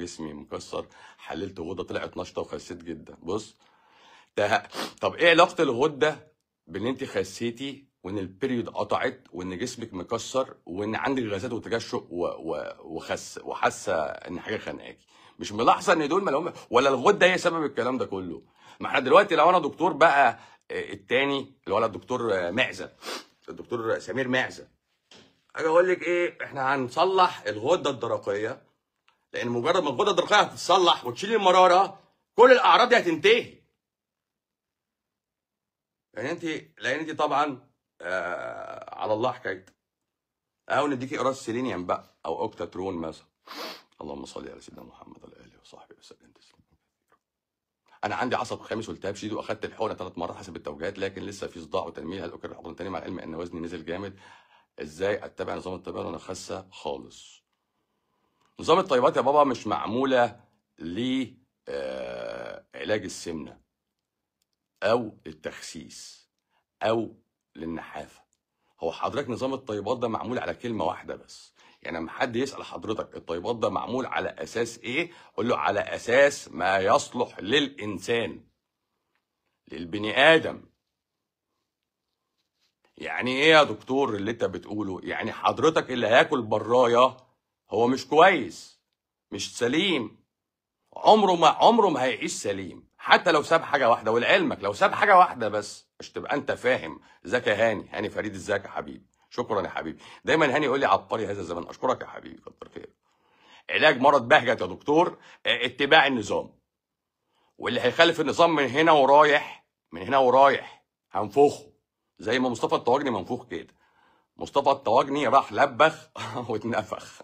جسمي مكسر حللت غده طلعت نشطه وخسيت جدا بص ده طب ايه علاقه الغده بان انت خسيتي وان البريود قطعت وان جسمك مكسر وان عندك غازات وتجشؤ و... و... وخس وحاسه ان حاجه خانقاكي مش ملاحظه ان دول مالهم ولا الغده هي سبب الكلام ده كله ما احنا دلوقتي لو انا دكتور بقى آه، التاني اللي هو الدكتور آه، معزه الدكتور سمير معزه اجي اقول لك ايه احنا هنصلح الغده الدرقيه لان مجرد ما الغده الدرقيه هتتصلح وتشيل المراره كل الاعراض دي هتنتهي لان انت لان انت طبعا آه على الله حكايتك او نديكي قراص سيلينيوم بقى او اوكتاترون مثلا اللهم صل على سيدنا محمد وعلى اله وصحبه وسلم تسليما انا عندي عصب خامس والتهاب شديد واخدت الحقنه ثلاث مرات حسب التوجيهات لكن لسه في صداع وتنميل هل اكرر الحقن تاني مع العلم ان وزني نزل جامد ازاي اتبع نظام الطيبات وانا خاسه خالص نظام الطيبات يا بابا مش معموله ل آه، علاج السمنه او للتخسيس او للنحافه هو حضرتك نظام الطيبات ده معمول على كلمه واحده بس يعني لما حد يسال حضرتك الطيبات ده معمول على اساس ايه قول له على اساس ما يصلح للانسان للبني ادم يعني ايه يا دكتور اللي انت بتقوله يعني حضرتك اللي هياكل برايه هو مش كويس مش سليم عمره ما عمره ما هيعيش سليم حتى لو ساب حاجه واحده ولعلمك لو ساب حاجه واحده بس مش تبقى انت فاهم ازيك يا هاني هاني فريد ازيك يا حبيبي شكرا يا حبيبي دايما هاني يقول لي عبقري هذا الزمن اشكرك يا حبيبي كتر خير علاج مرض بهجت يا دكتور اه، اتباع النظام واللي هيخالف النظام من هنا ورايح من هنا ورايح هنفخه زي ما مصطفى الطواجني منفوخ كده مصطفى الطواجني راح لبخ واتنفخ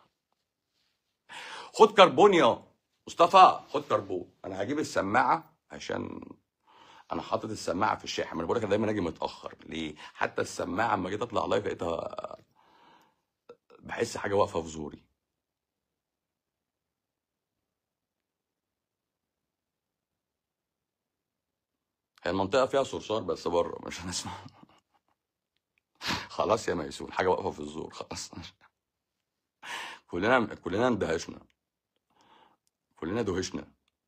خد كربون يا مصطفى خد كربون انا هجيب السماعه عشان انا حاطط السماعه في الشاحن انا بقول لك أنا دايما اجي متاخر ليه حتى السماعه اما جيت اطلع لايف لقيتها بحس حاجه واقفه في زوري هي المنطقه فيها صرصار بس بره مش هنسمع خلاص يا ميسون حاجه واقفه في الزور خلاص كلنا كلنا اندهشنا كلنا دهشنا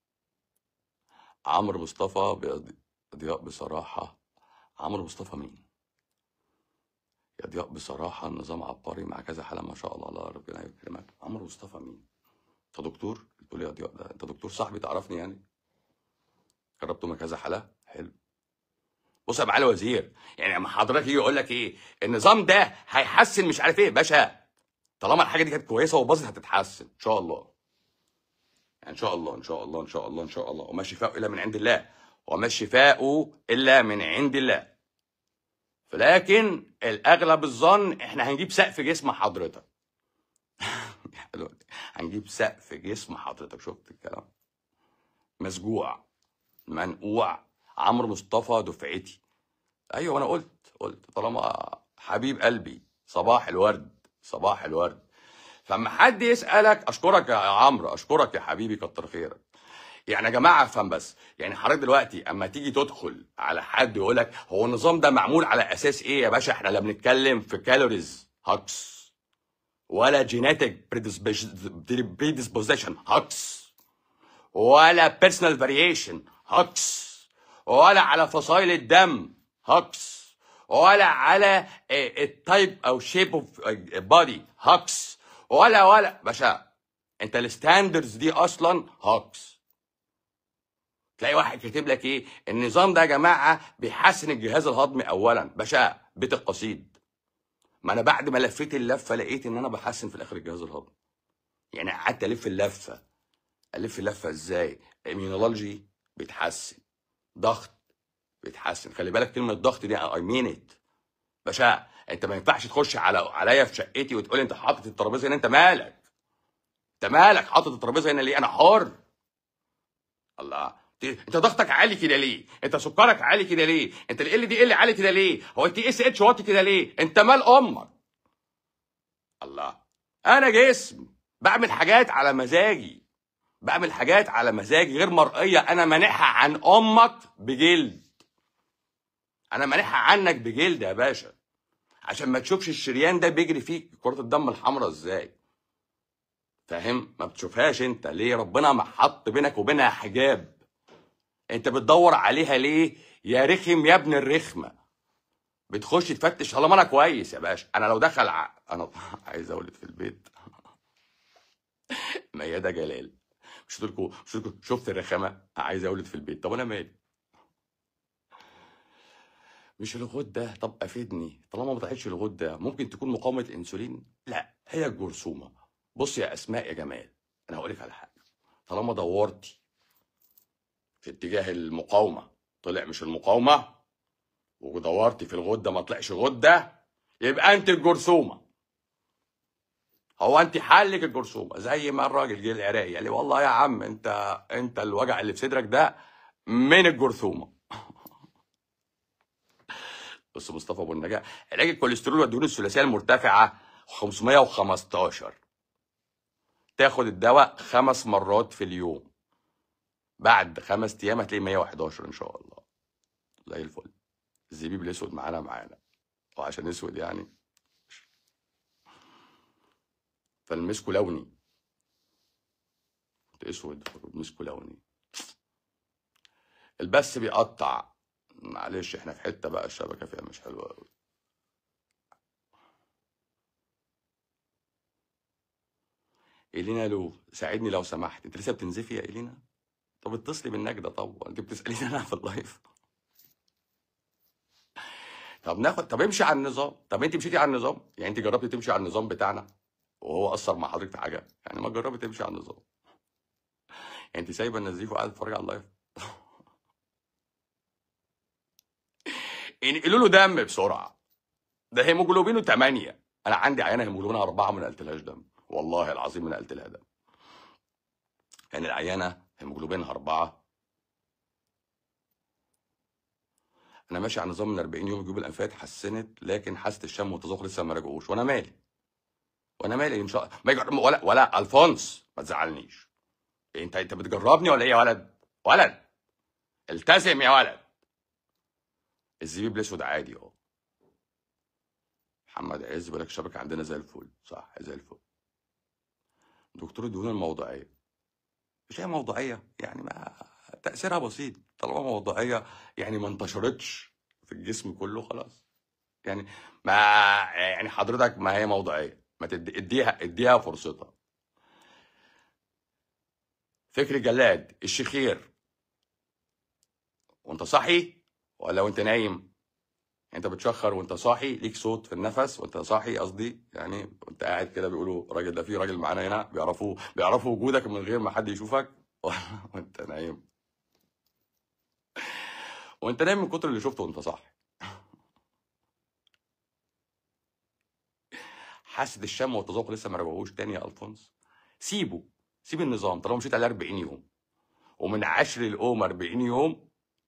عمرو مصطفى بيض- ضياء بصراحه عمرو مصطفى مين يا ضياء بصراحه النظام عبقري مع كذا حاله ما شاء الله الله ربنا يكرمك عمرو مصطفى مين انت دكتور بتقول لي يا ضياء ده انت دكتور صاحبي تعرفني يعني جربته من كذا حاله حلو بص يا معالي وزير يعني لما حضرتك يجي يقول لك ايه النظام ده هيحسن مش عارف ايه باشا طالما الحاجه دي كانت كويسه وباظت هتتحسن ان شاء الله يعني ان شاء الله ان شاء الله ان شاء الله ان شاء الله وما الشفاء الا من عند الله وما الشفاء الا من عند الله فلكن الاغلب الظن احنا هنجيب سقف جسم حضرتك حلو دي. هنجيب سقف جسم حضرتك شفت الكلام مسجوع منقوع عمرو مصطفى دفعتي ايوه انا قلت قلت طالما حبيب قلبي صباح الورد صباح الورد فاما حد يسالك اشكرك يا عمرو اشكرك يا حبيبي كتر خيرك يعني يا جماعه افهم بس يعني حضرتك دلوقتي اما تيجي تدخل على حد يقول لك هو النظام ده معمول على اساس ايه يا باشا احنا لا بنتكلم في كالوريز هاكس ولا جينيتك بريدisposition هاكس ولا بيرسونال فاريشن هاكس ولا على فصائل الدم هاكس ولا على التايب او شيب اوف بادي هاكس ولا ولا باشا انت الستاندردز دي اصلا هاكس تلاقي واحد كاتب لك ايه النظام ده يا جماعه بيحسن الجهاز الهضمي اولا باشا بيت القصيد ما انا بعد ما لفيت اللفه لقيت ان انا بحسن في الاخر الجهاز الهضمي يعني قعدت الف اللفه الف اللفه ازاي immunology بيتحسن ضغط بيتحسن خلي بالك كلمه ضغط دي اي مين ات باشا انت ما ينفعش تخش على عليا في شقتي وتقول انت حاطط الترابيزه هنا انت مالك انت مالك حاطط الترابيزه هنا ليه انا حر الله انت ضغطك عالي كده ليه انت سكرك عالي كده ليه انت ال دي ال عالي كده ليه هو انت اس اتش واطي كده ليه انت مال امك الله انا جسم بعمل حاجات على مزاجي بعمل حاجات على مزاجي غير مرئيه انا مانحها عن امك بجلد انا مانحها عنك بجلد يا باشا عشان ما تشوفش الشريان ده بيجري فيك كرة الدم الحمراء ازاي فاهم ما بتشوفهاش انت ليه ربنا ما حط بينك وبينها حجاب انت بتدور عليها ليه يا رخم يا ابن الرخمه بتخش تفتش طالما انا كويس يا باشا انا لو دخل ع... انا عايز اولد في البيت ميادة جلال مش قلت لكم مش قلت لكم شفت الرخامه عايز اولد في البيت طب انا مالي مش الغده طب افيدني طالما ما طلعتش الغده ممكن تكون مقاومه الانسولين لا هي الجرثومه بص يا اسماء يا جمال انا هقول لك على حاجه طالما دورتي في اتجاه المقاومه طلع مش المقاومه ودورتي في الغده ما طلعش غده يبقى انت الجرثومه هو انت حلك الجرثومه زي ما الراجل جه العراقي قال لي والله يا عم انت انت الوجع اللي في صدرك ده من الجرثومه بص مصطفى ابو النجاة علاج الكوليسترول والدهون الثلاثيه المرتفعه 515 تاخد الدواء خمس مرات في اليوم بعد خمس ايام هتلاقي 111 ان شاء الله زي الفل الزبيب الاسود معانا معانا وعشان اسود يعني فالمسكو لوني كنت اسود المسكو لوني البث بيقطع معلش احنا في حته بقى الشبكه فيها مش حلوه قوي إلينا لو ساعدني لو سمحت انت لسه بتنزفي يا إلينا طب اتصلي بالنجدة طب انت بتسأليني انا في اللايف طب ناخد طب امشي على النظام طب انت مشيتي على النظام يعني انت جربتي تمشي على النظام بتاعنا وهو اثر مع حضرتك في حاجه يعني ما جربي تمشي على النظام يعني انت سايبه النزيف وقاعده تتفرجي على اللايف انقلوا له دم بسرعه ده هيموجلوبينه 8 انا عندي عيانه هيموجلوبينها 4 ما نقلتلهاش دم والله العظيم ما نقلت لها دم يعني العيانه هيموجلوبينها 4 انا ماشي على نظام من 40 يوم الجيوب الانفيه حسنت لكن حاسه الشم والتذوق لسه ما رجعوش وانا مالي وانا مالي ان شاء الله ما يجرب ولا ولا الفونس ما تزعلنيش انت انت بتجربني ولا ايه يا ولد ولد التزم يا ولد الزبيب الاسود عادي اه محمد عز بيقول لك الشبكه عندنا زي الفل صح زي الفل دكتور الدهون الموضعيه مش هي موضعيه يعني ما تاثيرها بسيط طالما موضعيه يعني ما انتشرتش في الجسم كله خلاص يعني ما يعني حضرتك ما هي موضعيه ما تدي اديها اديها فرصتها فكري جلاد الشخير وانت صاحي ولا وانت نايم انت بتشخر وانت صاحي ليك صوت في النفس وانت صاحي قصدي يعني وانت قاعد كده بيقولوا الراجل ده في راجل معانا هنا بيعرفوا بيعرفوا وجودك من غير ما حد يشوفك وانت نايم وانت نايم من كتر اللي شفته وانت صاحي حاسه الشم والتذوق لسه ما رجعوش تاني يا الفونس سيبه سيب النظام طالما مشيت عليه 40 يوم ومن عشر الأم 40 يوم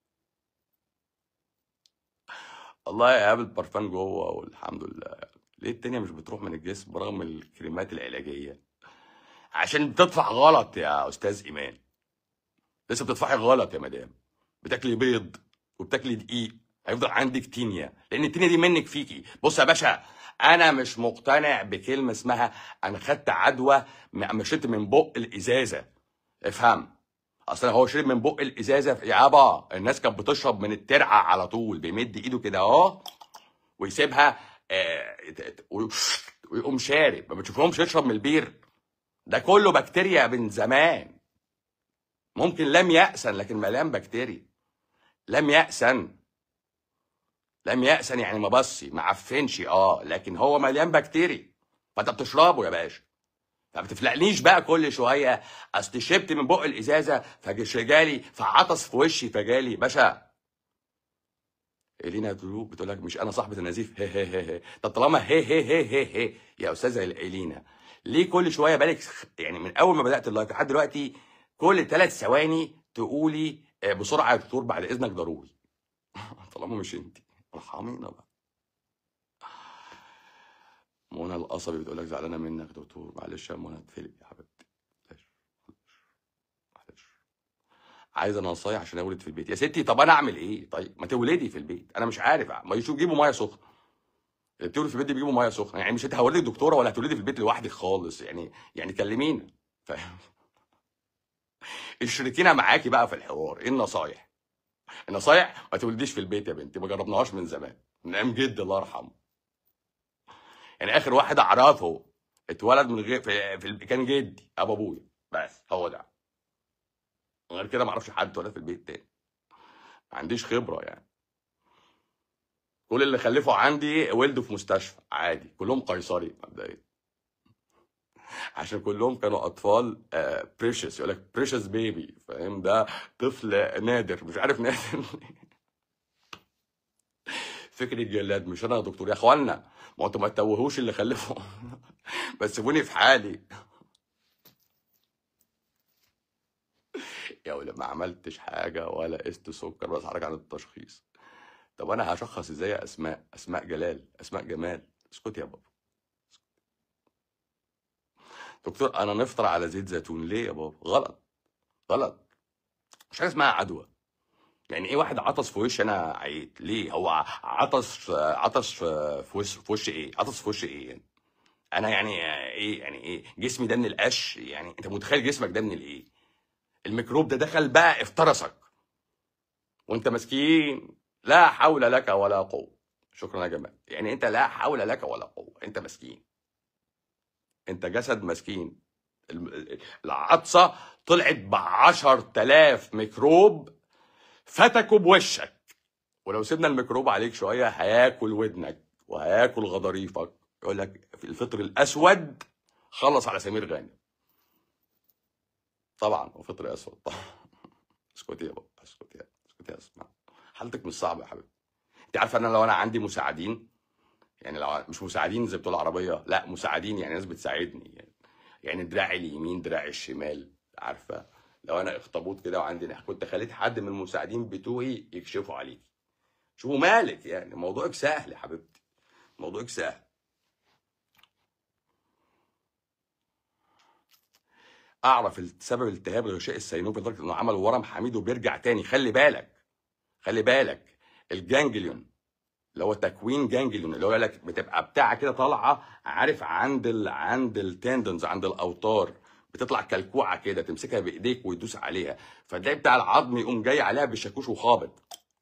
والله يا قابل برفان جوه والحمد لله ليه التانية مش بتروح من الجسم برغم الكريمات العلاجية عشان بتدفع غلط يا أستاذ إيمان لسه بتدفعي غلط يا مدام بتاكلي بيض وبتاكلي دقيق هيفضل عندك تينيا لان التينيا دي منك فيكي بص يا باشا انا مش مقتنع بكلمه اسمها انا خدت عدوى م- شربت من بق الازازه افهم اصل هو شرب من بق الازازه يابا الناس كانت بتشرب من الترعه على طول بيمد ايده كده اهو ويسيبها آه، ت- ت- وي- ويقوم شارب ما بتشوفهمش يشرب من البير ده كله بكتيريا من زمان ممكن لم يأسن لكن مليان بكتيريا لم يأسن لم يأسن يعني ما بصي ما عفنش اه لكن هو مليان بكتيريا فانت بتشربه يا باشا ما بتفلقنيش بقى كل شويه اصل شربت من بق الازازه فجالي فعطس في وشي فجالي باشا الينا درو بتقول لك مش انا صاحبه النزيف هي هي هي هي طب طالما هي هي هي هي هي يا استاذه الينا ليه كل شويه بالك يعني من اول ما بدات اللايف لحد دلوقتي كل ثلاث ثواني تقولي آه، بسرعه يا دكتور بعد اذنك ضروري طالما مش انت ارحمينا بقى منى القصبي بتقول لك زعلانه منك يا دكتور معلش يا منى اتفلق يا حبيبتي معلش معلش عايزه نصايح عشان اولد في البيت يا ستي طب انا اعمل ايه طيب ما تولدي في البيت انا مش عارف ما يشوف جيبوا ميه سخنه تولد في البيت دي بيجيبوا ميه سخنه يعني مش انت هولدك دكتوره ولا هتولدي في البيت لوحدك خالص يعني يعني كلمينا فاهم اشركينا معاكي بقى في الحوار ايه النصايح النصايح ما تولديش في البيت يا بنتي ما جربناهاش من زمان من ايام جد الله يرحمه يعني اخر واحد اعرفه اتولد من غير في, في ال- كان جدي ابو ابويا بس هو ده غير كده ما اعرفش حد اتولد في البيت تاني ما عنديش خبره يعني كل اللي خلفوا عندي ولدوا في مستشفى عادي كلهم قيصري مبدئيا عشان كلهم كانوا اطفال بريشس يقول لك بريشس بيبي فاهم ده طفل نادر مش عارف نادر ليه. فكري الجلاد مش انا يا دكتور يا اخوانا ما انتوا ما تتوهوش اللي خلفوا بس سيبوني في حالي يا ولا ما عملتش حاجه ولا قست سكر بس حضرتك عن التشخيص طب انا هشخص ازاي يا اسماء اسماء جلال اسماء جمال اسكت يا بابا دكتور انا نفطر على زيت زيتون ليه يا بابا غلط غلط مش حاجه اسمها عدوى يعني ايه واحد عطس في وشي انا عييت ليه هو عطس عطس في وش في وش ايه عطس في وش ايه يعني انا يعني ايه يعني ايه جسمي ده من القش يعني انت متخيل جسمك ده من الايه الميكروب ده دخل بقى افترسك وانت مسكين لا حول لك ولا قوه شكرا يا جماعه يعني انت لا حول لك ولا قوه انت مسكين انت جسد مسكين الم- العطسه طلعت ب 10000 ميكروب فتكوا بوشك ولو سيبنا الميكروب عليك شويه هياكل ودنك وهياكل غضاريفك يقول لك في الفطر الاسود خلص على سمير غانم طبعا هو فطر اسود طبعا اسكتي يا بابا اسكتي يا اسكتي يا اسمع حالتك مش صعبه يا حبيبي انت عارفه ان انا لو انا عندي مساعدين يعني لو مش مساعدين زي بتوع العربيه لا مساعدين يعني ناس بتساعدني يعني يعني دراعي اليمين دراعي الشمال عارفه لو انا اخطبوط كده وعندي نح كنت خليت حد من المساعدين بتوعي يكشفوا عليك شوفوا مالك يعني موضوعك سهل يا حبيبتي موضوعك سهل اعرف سبب التهاب الغشاء السينوبي لدرجه انه عمل ورم حميد وبيرجع تاني خلي بالك خلي بالك الجانجليون اللي هو تكوين جانجليون اللي هو يقول لك بتبقى بتاعه كده طالعه عارف عند ال... عند التندنز عند الاوتار بتطلع كلكوعه كده تمسكها بايديك وتدوس عليها فتلاقي بتاع العظم يقوم جاي عليها بالشاكوش وخابط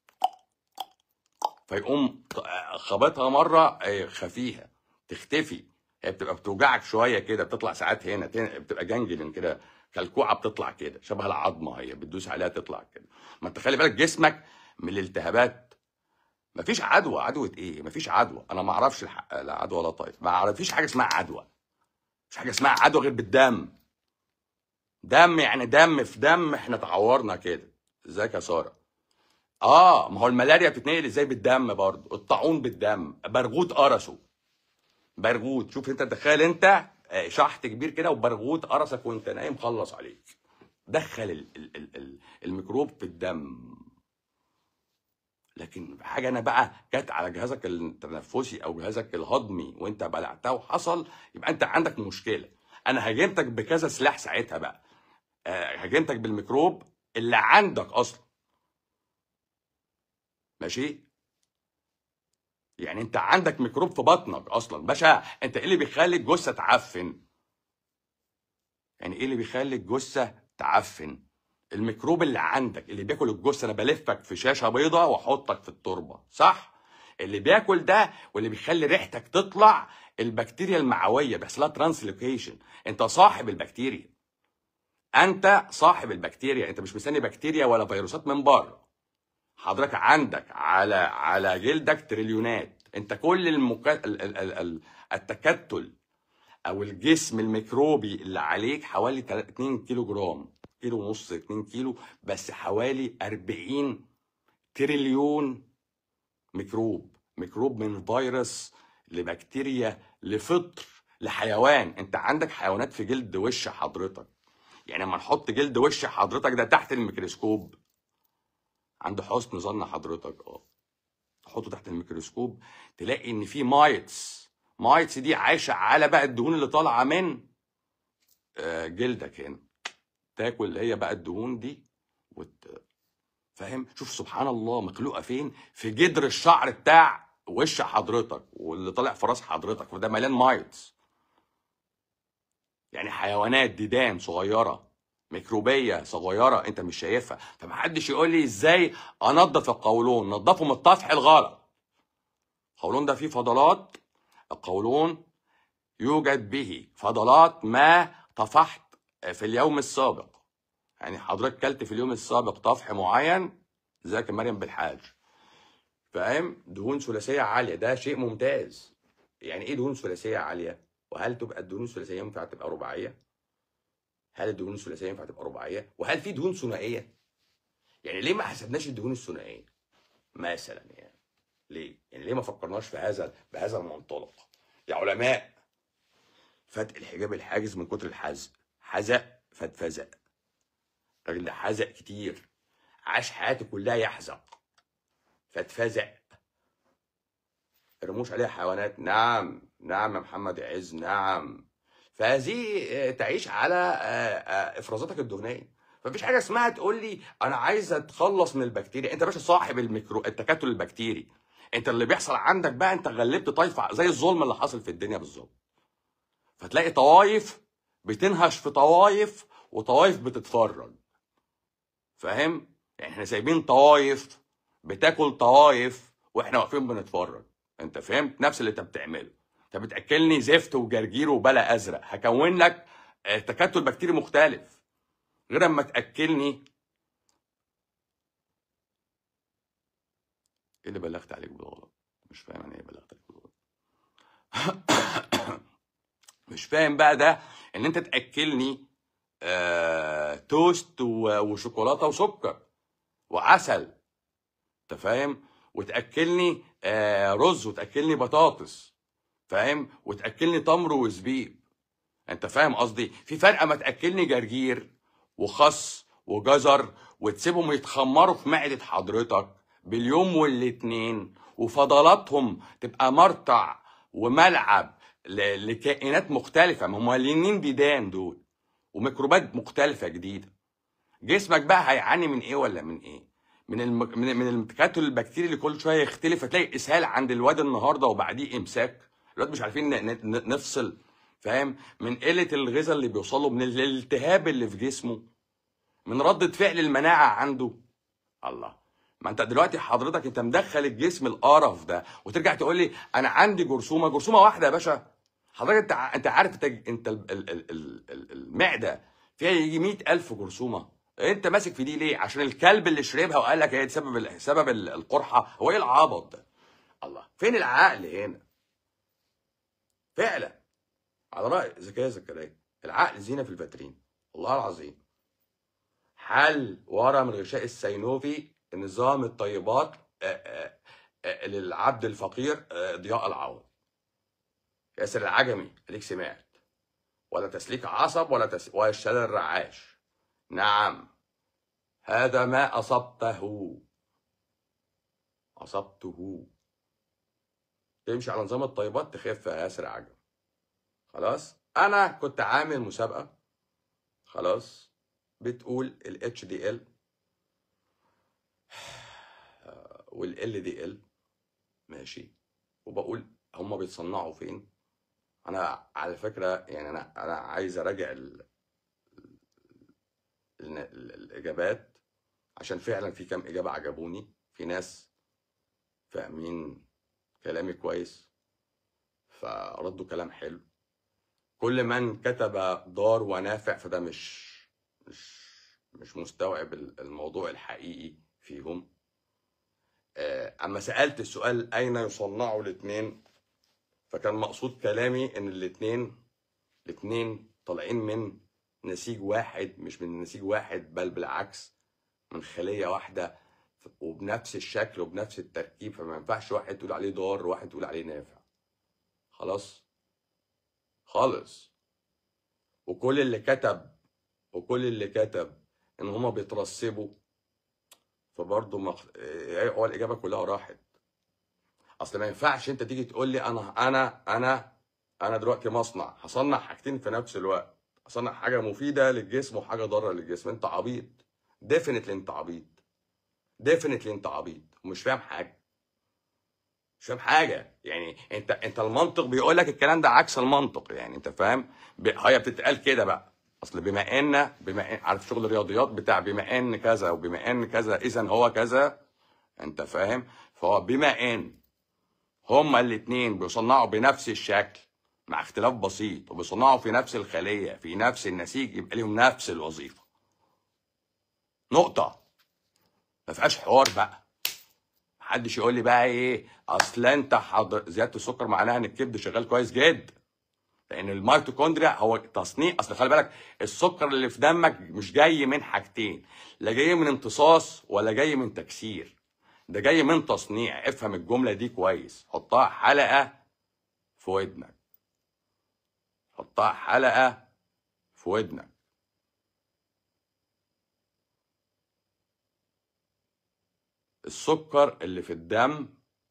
فيقوم خابطها مره آه، خفيها تختفي هي بتبقى بتوجعك شويه كده بتطلع ساعات هنا تن- بتبقى جانجلين كده كلكوعه بتطلع كده شبه العظمه هي بتدوس عليها تطلع كده ما انت خلي بالك جسمك من الالتهابات مفيش عدوى عدوى ايه مفيش عدوى انا ما اعرفش الحق لا عدوى ولا طيف ما اعرف فيش حاجه اسمها عدوى مش حاجه اسمها عدوى غير بالدم دم يعني دم في دم احنا تعورنا كده ازيك يا ساره اه ما هو الملاريا بتتنقل ازاي بالدم برضه الطاعون بالدم برغوت قرصه برغوت شوف انت تخيل انت آه، شحط كبير كده وبرغوت قرصك وانت نايم خلص عليك دخل ال ال ال ال الميكروب في الدم لكن حاجه انا بقى جت على جهازك التنفسي او جهازك الهضمي وانت بلعتها وحصل يبقى انت عندك مشكله انا هاجمتك بكذا سلاح ساعتها بقى آه، هاجمتك بالميكروب اللي عندك اصلا ماشي يعني انت عندك ميكروب في بطنك اصلا باشا انت ايه اللي بيخلي الجثه تعفن يعني ايه اللي بيخلي الجثه تعفن الميكروب اللي عندك اللي بياكل الجثه انا بلفك في شاشه بيضاء واحطك في التربه صح اللي بياكل ده واللي بيخلي ريحتك تطلع البكتيريا المعويه بيحصل لها ترانسلوكيشن انت صاحب البكتيريا انت صاحب البكتيريا انت مش مستني بكتيريا ولا فيروسات من بره حضرتك عندك على على جلدك تريليونات انت كل المكا... ال... ال... ال... ال... التكتل او الجسم الميكروبي اللي عليك حوالي تل- 2 كيلو جرام كيلو ونص 2 كيلو بس حوالي 40 تريليون ميكروب ميكروب من فيروس لبكتيريا لفطر لحيوان انت عندك حيوانات في جلد وش حضرتك يعني لما نحط جلد وش حضرتك ده تحت الميكروسكوب عند حسن ظن حضرتك اه تحطه تحت الميكروسكوب تلاقي ان في مايتس مايتس دي عايشه على بقى الدهون اللي طالعه من آه، جلدك هنا تاكل هي بقى الدهون دي وت... فاهم شوف سبحان الله مخلوقه فين في جدر الشعر بتاع وش حضرتك واللي طالع في راس حضرتك فده مليان مايتس يعني حيوانات ديدان صغيره ميكروبيه صغيره انت مش شايفها فمحدش يقول لي ازاي انضف القولون نضفه من الطفح الغلط القولون ده فيه فضلات القولون يوجد به فضلات ما طفحت في اليوم السابق يعني حضرتك كلت في اليوم السابق طفح معين ازيك يا مريم بالحاج فاهم دهون ثلاثيه عاليه ده شيء ممتاز يعني ايه دهون ثلاثيه عاليه وهل تبقى الدهون الثلاثيه ينفع تبقى رباعيه هل الدهون الثلاثيه ينفع تبقى رباعيه وهل في دهون ثنائيه يعني ليه ما حسبناش الدهون الثنائيه مثلا يعني ليه يعني ليه ما فكرناش في هذا بهذا المنطلق يا علماء فتق الحجاب الحاجز من كتر الحزق حزق فاتفزق الراجل ده حزق كتير عاش حياته كلها يحزق فاتفزق رموش عليها حيوانات نعم نعم يا محمد عز نعم فهذه آه، تعيش على آه، آه، افرازاتك الدهنيه مفيش حاجه اسمها تقول لي انا عايز اتخلص من البكتيريا انت يا باشا صاحب الميكرو التكتل البكتيري انت اللي بيحصل عندك بقى انت غلبت طايفه زي الظلم اللي حاصل في الدنيا بالظبط فتلاقي طوايف بتنهش في طوايف وطوايف بتتفرج فاهم يعني احنا سايبين طوايف بتاكل طوايف واحنا واقفين بنتفرج انت فهمت نفس اللي انت بتعمله انت بتاكلني زفت وجرجير وبلا ازرق هكون لك آه، تكتل بكتيري مختلف غير اما تاكلني ايه اللي بلغت عليك بالغلط مش فاهم يعني ايه بلغت عليك بالغلط مش فاهم بقى ده ان انت تاكلني آه توست و- وشوكولاته وسكر وعسل انت فاهم وتاكلني آه رز وتاكلني بطاطس فاهم وتاكلني تمر وزبيب انت فاهم قصدي في فرق اما تاكلني جرجير وخس وجزر وتسيبهم يتخمروا في معده حضرتك باليوم والاتنين وفضلاتهم تبقى مرتع وملعب ل- لكائنات مختلفه ما هم مليانين ديدان دول وميكروبات مختلفه جديده جسمك بقى هيعاني من ايه ولا من ايه من الم... من من التكتل البكتيري اللي كل شويه يختلف هتلاقي اسهال عند الواد النهارده وبعديه امساك الواد مش عارفين ن... ن... نفصل فاهم من قله الغذاء اللي بيوصله من الالتهاب اللي في جسمه من ردة فعل المناعة عنده الله ما انت دلوقتي حضرتك انت مدخل الجسم القرف ده وترجع تقول لي انا عندي جرثومه جرثومه واحده يا باشا حضرتك انت ع- انت عارف انت انت ال- ال- ال- ال- ال- المعده فيها يجي 100000 جرثومه انت ماسك في دي ليه عشان الكلب اللي شربها وقال لك هي دي سبب ال- سبب ال- القرحه هو ايه العبط ده الله فين العقل هنا فعلا على راي زكريا زكريا العقل زينه في الفاترين والله العظيم حل ورا من غشاء السينوفي نظام الطيبات آه، آه، آه، للعبد الفقير آه، ضياء العوض ياسر العجمي اديك سمعت ولا تسليك عصب ولا تس... ولا الشلل الرعاش نعم هذا ما اصبته اصبته تمشي على نظام الطيبات تخف يا ياسر عجمي خلاص انا كنت عامل مسابقه خلاص بتقول ال HDL وال LDL ماشي وبقول هما بيتصنعوا فين انا على فكره يعني انا انا عايز اراجع ال... ال... ال... الاجابات عشان فعلا في كام اجابه عجبوني في ناس فاهمين كلامي كويس فردوا كلام حلو كل من كتب ضار ونافع فده مش مش مش مستوعب الموضوع الحقيقي فيهم آه، اما سالت السؤال اين يصنعوا الاثنين فكان مقصود كلامي ان الاثنين الاثنين طالعين من نسيج واحد مش من نسيج واحد بل بالعكس من خليه واحده وبنفس الشكل وبنفس التركيب فما ينفعش واحد تقول عليه ضار وواحد تقول عليه نافع خلاص خالص وكل اللي كتب وكل اللي كتب ان هما بيترسبوا فبرضه مخ... إيه، هو الاجابه كلها راحت اصل ما ينفعش انت تيجي تقول لي انا انا انا انا دلوقتي مصنع هصنع حاجتين في نفس الوقت هصنع حاجه مفيده للجسم وحاجه ضاره للجسم انت عبيط ديفينتلي انت عبيط ديفينتلي انت عبيط ومش فاهم حاجه مش فاهم حاجه يعني انت انت المنطق بيقول لك الكلام ده عكس المنطق يعني انت فاهم ب- هي بتتقال كده بقى اصل بما ان بما إن عارف شغل الرياضيات بتاع بما ان كذا وبما ان كذا اذا هو كذا انت فاهم فهو بما ان هما الاثنين بيصنعوا بنفس الشكل مع اختلاف بسيط وبيصنعوا في نفس الخليه في نفس النسيج يبقى ليهم نفس الوظيفه نقطه ما فيهاش حوار بقى محدش يقول لي بقى ايه اصل انت حضر زياده السكر معناها ان الكبد شغال كويس جدا لان الميتوكوندريا هو تصنيع اصل خلي بالك السكر اللي في دمك مش جاي من حاجتين لا جاي من امتصاص ولا جاي من تكسير ده جاي من تصنيع افهم الجمله دي كويس حطها حلقه في ودنك حطها حلقه في ودنك السكر اللي في الدم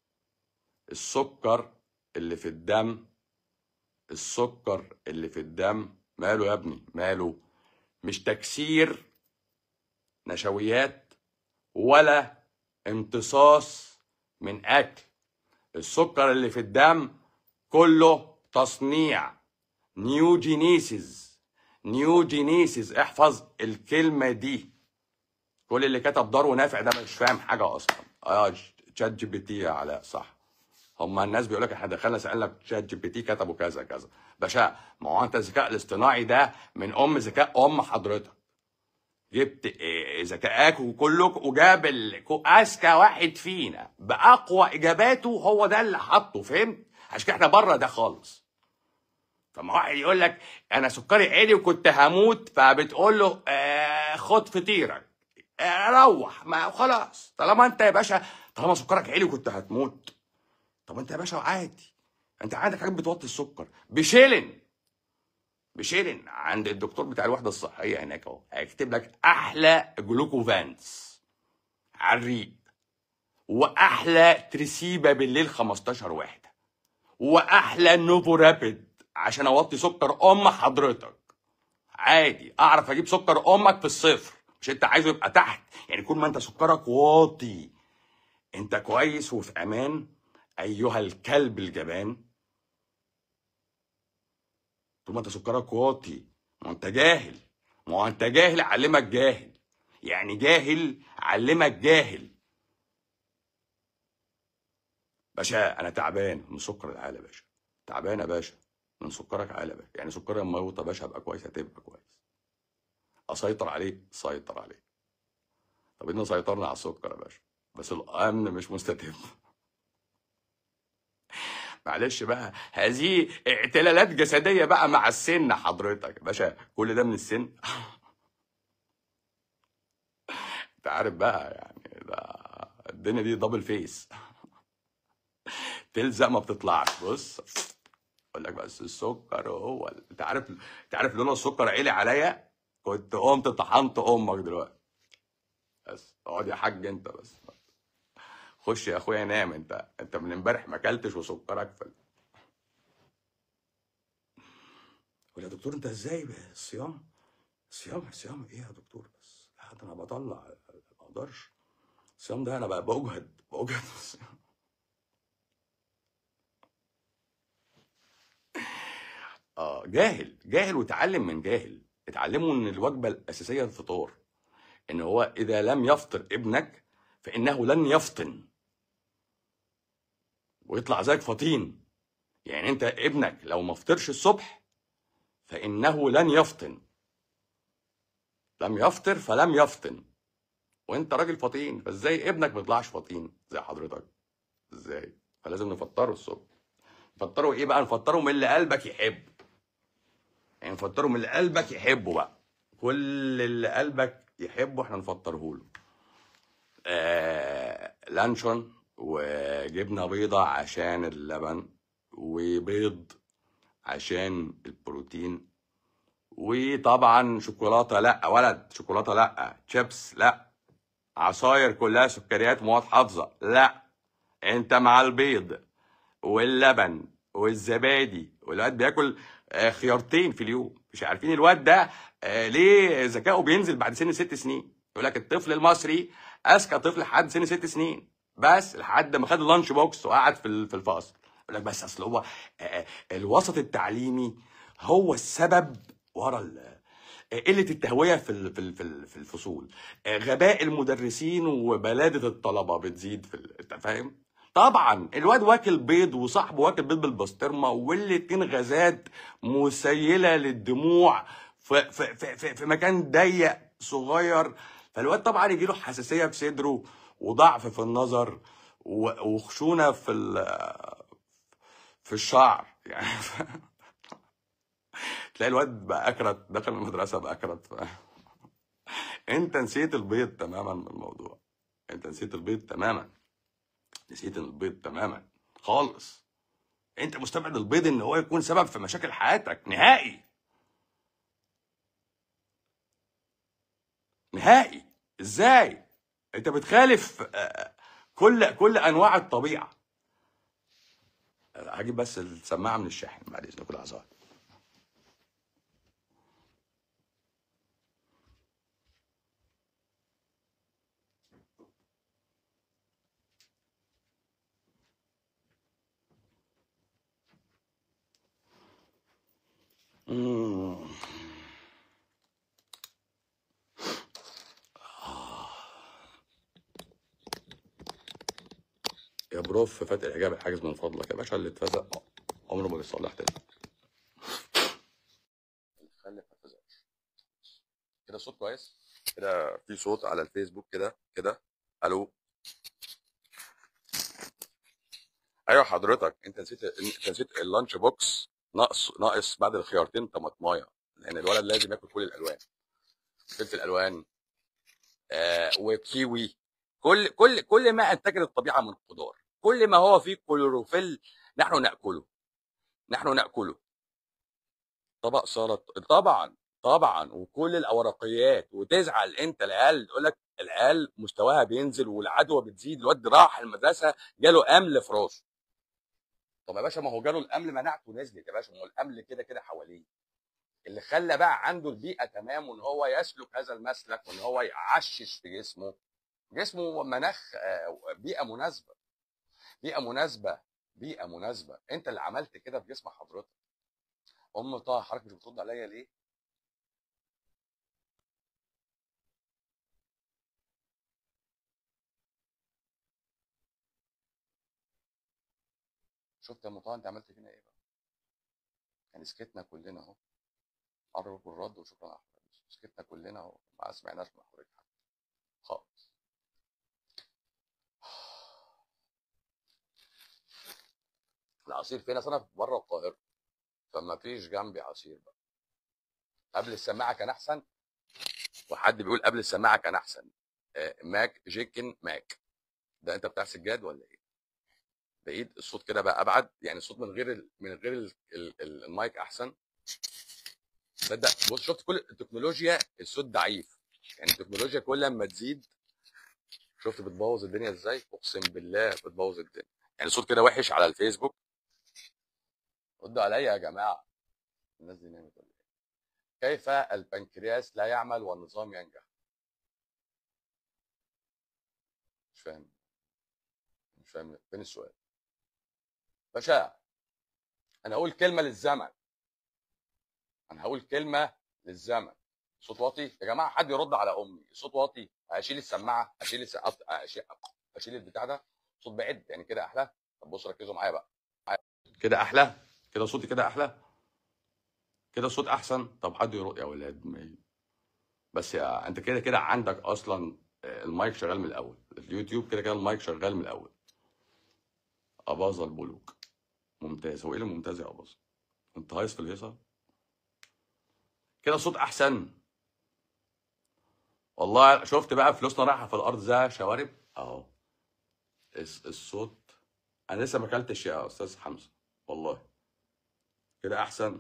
السكر اللي في الدم السكر اللي في الدم ماله يا ابني ماله مش تكسير نشويات ولا امتصاص من اكل السكر اللي في الدم كله تصنيع نيوجينيسيس نيوجينيسيس احفظ الكلمه دي كل اللي كتب دار ونافع ده مش فاهم حاجه اصلا اه تشات جي بي تي يا علاء صح هما الناس بيقول لك احنا دخلنا سالنا تشات جي بي تي كتبوا كذا كذا باشا ما هو انت الذكاء الاصطناعي ده من ام ذكاء ام حضرتك جبت إيه ذكائك وكلك وجاب ال- كو- اذكى واحد فينا باقوى اجاباته هو ده اللي حطه فهمت عشان كده احنا بره ده خالص فما واحد يقول لك انا سكري عالي وكنت هموت فبتقول له آه خد فطيرك آه روح ما خلاص طالما انت يا باشا طالما سكرك عالي وكنت هتموت طب انت يا باشا عادي انت عندك حاجات بتوطي السكر بشيلن بشيلن عند الدكتور بتاع الوحده الصحيه هناك اهو هيكتب لك احلى جلوكوفانس على الريق واحلى تريسيبا بالليل 15 واحده واحلى نوفو رابيد عشان اوطي سكر ام حضرتك عادي اعرف اجيب سكر امك في الصفر مش انت عايزه يبقى تحت يعني كل ما انت سكرك واطي انت كويس وفي امان ايها الكلب الجبان طول ما انت سكرك واطي ما انت جاهل ما هو انت جاهل علمك جاهل يعني جاهل علمك جاهل باشا انا تعبان من سكر العالي يا باشا تعبان يا باشا من سكرك عالي يا باشا يعني سكري لما يوطى يا باشا ابقى كويس هتبقى كويس اسيطر عليه سيطر عليه طب إن سيطرنا على السكر يا باشا بس الامن مش مستتب معلش بقى هذه اعتلالات جسديه بقى مع السن حضرتك يا باشا كل ده من السن انت عارف بقى يعني ده الدنيا دي دبل فيس تلزق ما بتطلعش بص اقول لك بس السكر هو انت عارف انت عارف لولا السكر عالي عليا كنت قمت طحنت امك دلوقتي بس اقعد يا حاج انت بس خش يا اخويا نام انت انت من امبارح ما اكلتش وسكرك في يقول يا دكتور انت ازاي الصيام صيام صيام ايه يا دكتور بس لا ده انا بطلع ما اقدرش الصيام ده انا بقى بوجهد بوجهد في الصيام. اه جاهل جاهل وتعلم من جاهل اتعلموا ان الوجبه الاساسيه الفطار ان هو اذا لم يفطر ابنك فانه لن يفطن ويطلع زيك فطين يعني انت ابنك لو ما فطرش الصبح فانه لن يفطن لم يفطر فلم يفطن وانت راجل فطين فازاي ابنك ما يطلعش فطين زي حضرتك ازاي فلازم نفطره الصبح نفطره ايه بقى نفطره من اللي قلبك يحب يعني نفطره من اللي قلبك يحبه بقى كل اللي قلبك يحبه احنا نفطره له آه لانشون وجبنه بيضة عشان اللبن وبيض عشان البروتين وطبعا شوكولاته لا ولد شوكولاته لا شيبس لا عصاير كلها سكريات مواد حافظه لا انت مع البيض واللبن والزبادي والواد بياكل آه، خيارتين في اليوم مش عارفين الواد ده آه، ليه ذكائه بينزل بعد سن ست سنين يقول لك الطفل المصري اذكى طفل لحد سن ست سنين بس لحد ما خد اللانش بوكس وقعد في ال- في الفصل يقول لك بس اصل هو آه، آه، الوسط التعليمي هو السبب ورا ال- قله التهويه في ال- في ال- في ال- في الفصول آه، غباء المدرسين وبلاده الطلبه بتزيد في ال- انت فاهم طبعا الواد واكل بيض وصاحبه واكل بيض بالبسطرمه والاتنين غازات مسيله للدموع في, في, في, في, في مكان ضيق صغير فالواد طبعا يجي له حساسيه في صدره وضعف في النظر و- وخشونه في ال- في الشعر يعني تلاقي الواد بقى اكرت دخل المدرسه بقى اكرت ف... انت نسيت البيض تماما من الموضوع انت نسيت البيض تماما نسيت البيض تماما خالص انت مستبعد البيض ان هو يكون سبب في مشاكل حياتك نهائي نهائي ازاي انت بتخالف آه، كل كل انواع الطبيعه هجيب بس السماعه من الشاحن بعد اذنك لحظات مم. يا بروف فاتح الحجاب الحاجز من فضلك يا باشا اللي اتفزق عمره ما بيصلح تاني خلي ما اتفزقش كده الصوت كويس كده في صوت على الفيسبوك كده كده الو ايوه حضرتك انت نسيت انت نسيت اللانش بوكس ناقص ناقص بعد الخيارتين طماطمايه لان الولد لازم ياكل كل الالوان فلفل الوان آه وكيوي كل كل كل ما انتجت الطبيعه من خضار كل ما هو فيه كلوروفيل نحن ناكله نحن ناكله طبق سلطه طبعا طبعا وكل الاورقيات وتزعل انت العيال تقول لك العيال مستواها بينزل والعدوى بتزيد الواد راح المدرسه جاله امل في راسه طب يا باشا ما هو جاله الامل مناعته نزلت يا باشا ما هو الامل كده كده حواليه اللي خلى بقى عنده البيئه تمام وان هو يسلك هذا المسلك وان هو يعشش في جسمه جسمه مناخ آه، بيئه مناسبه بيئه مناسبه بيئه مناسبه انت اللي عملت كده في جسم حضرتك ام طه حضرتك مش بترد عليا ليه شفت يا ام طه انت عملت فينا ايه بقى يعني سكتنا كلنا اهو قرب الرد وشكرا على حضرتك سكتنا كلنا اهو ما سمعناش من حضرتك حاجه خالص العصير فين أصل انا بره القاهره فما فيش جنبي عصير بقى قبل السماعه كان احسن وحد بيقول قبل السماعه كان احسن آه، ماك جيكن ماك ده انت بتاع سجاد ولا ايه بعيد الصوت كده بقى ابعد يعني الصوت من غير ال... من غير ال... ال... ال- المايك احسن تصدق بص شفت كل التكنولوجيا الصوت ضعيف يعني التكنولوجيا كل ما تزيد شفت بتبوظ الدنيا ازاي اقسم بالله بتبوظ الدنيا يعني الصوت كده وحش على الفيسبوك ردوا عليا يا جماعه الناس دي نامت ولا ايه كيف البنكرياس لا يعمل والنظام ينجح مش فاهم مش فاهم فين السؤال باشا انا هقول كلمه للزمن انا هقول كلمه للزمن صوت واطي يا جماعه حد يرد على امي صوت واطي اشيل السماعه اشيل الس... أط- اشيل اشيل البتاع ده صوت بعيد يعني كده احلى طب بصوا ركزوا معايا بقى كده احلى كده صوتي كده احلى كده الصوت احسن طب حد يرد يا ولاد ما- بس يا انت كده كده عندك اصلا آه، المايك شغال من الاول اليوتيوب كده كده المايك شغال من الاول اباظه البلوك ممتاز هو ايه اللي ممتاز يا اباظه انت هايص في الهيصه كده الصوت احسن والله شفت بقى فلوسنا رايحه في الارض زي شوارب اهو الس- الصوت انا لسه ما اكلتش يا استاذ حمزه والله كده احسن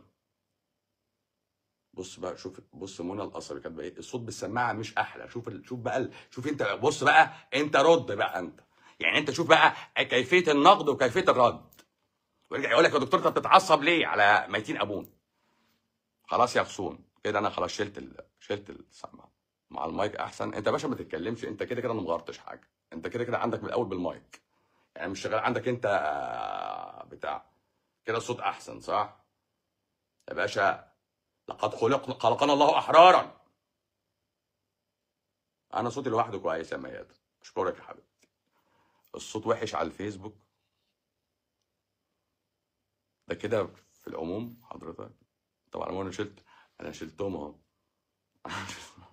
بص بقى شوف بص منى القصري كاتبه ايه الصوت بالسماعه مش احلى شوف ال... شوف بقى ال... شوف انت بص بقى انت رد بقى انت يعني انت شوف بقى كيفيه النقد وكيفيه الرد ويرجع يقول لك يا دكتور انت بتتعصب ليه على ميتين ابون خلاص يا غصون كده انا خلاص شلت ال... شلت السماعه مع المايك احسن انت يا باشا ما تتكلمش انت كده كده انا مغرطش حاجه انت كده كده عندك من الاول بالمايك يعني مش شغال عندك انت آه، بتاع كده الصوت احسن صح يا باشا لقد خلق خلقنا الله احرارا انا صوتي لوحده كويس يا مياد اشكرك يا حبيبتي الصوت وحش على الفيسبوك ده كده في العموم حضرتك طبعا انا شلت انا شلتهم اهو